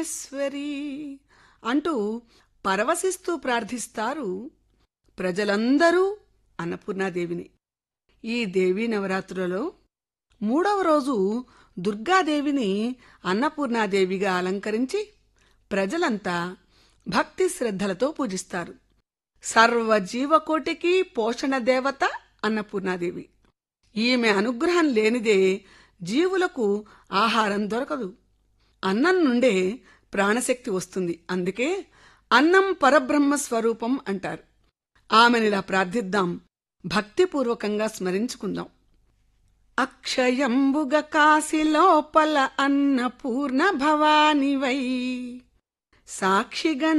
ఈశ్వరి అంటూ పరవశిస్తూ ప్రార్థిస్తారు ప్రజలందరూ అన్నపూర్ణాదేవిని ఈ దేవీ నవరాత్రులలో మూడవ రోజు దుర్గాదేవిని అన్నపూర్ణాదేవిగా అలంకరించి ప్రజలంతా భక్తి శ్రద్ధలతో పూజిస్తారు సర్వ జీవకోటికి పోషణ దేవత అన్నపూర్ణాదేవి ఈమె అనుగ్రహం లేనిదే జీవులకు ఆహారం దొరకదు అన్నం నుండే ప్రాణశక్తి వస్తుంది అందుకే అన్నం పరబ్రహ్మ స్వరూపం అంటారు ఆమెనిలా ప్రార్థిద్దాం భక్తిపూర్వకంగా స్మరించుకుందాం అక్షయంబుగ కాశి లోపల అన్నపూర్ణ భవానివై సాక్షిగణ